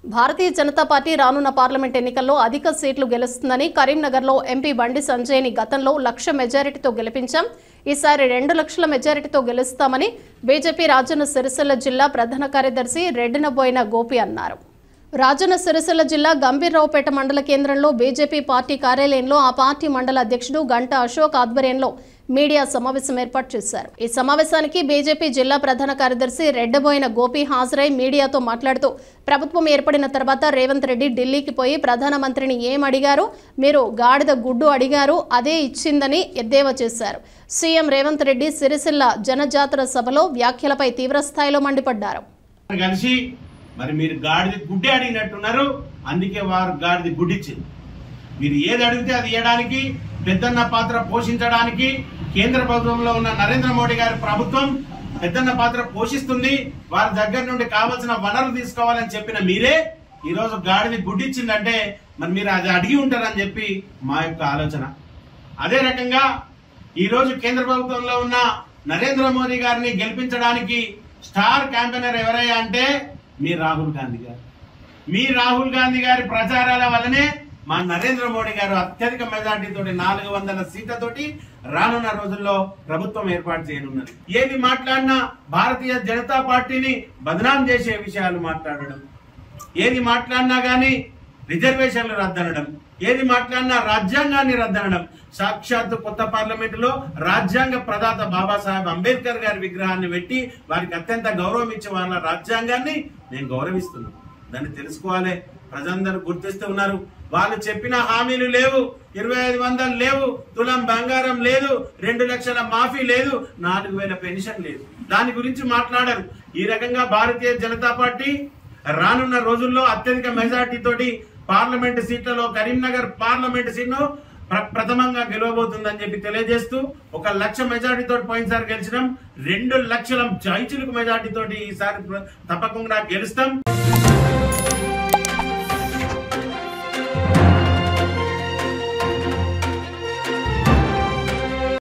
భారతీయ Janata party రానున్న parliament ఎన్నికల్లో అధిక సీట్లు గెలుస్తుందని కరీంనగర్లో ఎంపీ బండి సంజయ్ని గతంలో లక్ష మెజారిటీతో గెలిపించాం ఈసారి రెండు లక్షల మెజారిటీతో గెలుస్తామని బీజేపీ రాజన్న సిరిసిల్ల జిల్లా ప్రధాన కార్యదర్శి రెడ్డినబోయిన గోపి అన్నారు రాజన్న సిరిసిల్ల జిల్లా గంభీర్రావుపేట మండల కేంద్రంలో బీజేపీ పార్టీ కార్యాలయంలో ఆ పార్టీ మండల అధ్యక్షుడు గంటా అశోక్ ఆధ్వర్యంలో మీడియా సమావేశం ఏర్పాటు చేశారు ఈ సమావేశానికి బీజేపీ జిల్లా ప్రధాన కార్యదర్శి రెడ్డబోయిన గోపి హాజరై మీడియాతో మాట్లాడుతూ ప్రభుత్వం ఏర్పడిన తర్వాత రేవంత్ రెడ్డి ఢిల్లీకి పోయి ప్రధానమంత్రిని ఏం అడిగారు మీరు గాడిద గుడ్డు అడిగారు అదే ఇచ్చిందని ఎద్దేవా చేశారు సీఎం రేవంత్ రెడ్డి సిరిసిల్ల జనజాతర సభలో వ్యాఖ్యలపై తీవ్రస్థాయిలో మండిపడ్డారు కలిసి మరి మీరు గాడిది గుడ్డి అడిగినట్టున్నారు అందుకే వారు గాడిది గుడ్డిచ్చింది మీరు ఏది అడిగితే అది ఇవ్వడానికి పెద్దన్న పాత్ర పోషించడానికి కేంద్ర ప్రభుత్వంలో ఉన్న నరేంద్ర మోడీ గారి ప్రభుత్వం పెద్దన్న పాత్ర పోషిస్తుంది వారి దగ్గర నుండి కావాల్సిన వనరులు తీసుకోవాలని చెప్పిన మీరే ఈ రోజు గాడిది గుడ్డిచ్చిందంటే మరి మీరు అది అడిగి ఉంటారని చెప్పి మా యొక్క ఆలోచన అదే రకంగా ఈ రోజు కేంద్ర ప్రభుత్వంలో ఉన్న నరేంద్ర మోదీ గారిని గెలిపించడానికి స్టార్ క్యాంపెయినర్ ఎవరయ్యా అంటే మీ రాహుల్ గాంధీ గారు మీ రాహుల్ గాంధీ గారి ప్రచారాల వల్లనే మా నరేంద్ర మోడీ గారు అత్యధిక మెజార్టీతో నాలుగు వందల సీట్లతోటి రానున్న రోజుల్లో ప్రభుత్వం ఏర్పాటు చేయనున్నది ఏది మాట్లాడినా భారతీయ జనతా పార్టీని బదనాం చేసే విషయాలు మాట్లాడడం ఏది మాట్లాడినా గానీ రిజర్వేషన్లు రద్దనడం ఏది మాట్లాడినా రాజ్యాంగాన్ని రద్దనడం సాక్షాత్తు కొత్త పార్లమెంట్ లో రాజ్యాంగ ప్రదాత బాబాసాహెబ్ అంబేద్కర్ గారి విగ్రహాన్ని పెట్టి వారికి అత్యంత గౌరవం ఇచ్చే వాళ్ళ రాజ్యాంగాన్ని నేను గౌరవిస్తున్నాను దాన్ని తెలుసుకోవాలి ప్రజలందరూ గుర్తిస్తూ ఉన్నారు వాళ్ళు చెప్పిన హామీలు లేవు ఇరవై ఐదు వందలు లేవు తులం బంగారం లేదు రెండు లక్షల మాఫీ లేదు నాలుగు వేల పెన్షన్ లేదు దాని గురించి మాట్లాడరు ఈ రకంగా భారతీయ జనతా పార్టీ రానున్న రోజుల్లో అత్యధిక మెజార్టీ తోటి పార్లమెంట్ సీట్లలో కరీంనగర్ పార్లమెంట్ సీట్ను ప్ర- ప్రథమంగా గెలవబోతుందని చెప్పి తెలియజేస్తూ ఒక లక్ష మెజార్టీ తోటి పోయినసారి గెలిచినాం రెండు లక్షల జైచులకు మెజార్టీ తోటి ఈసారి ప్ర- తప్పకుండా గెలుస్తాం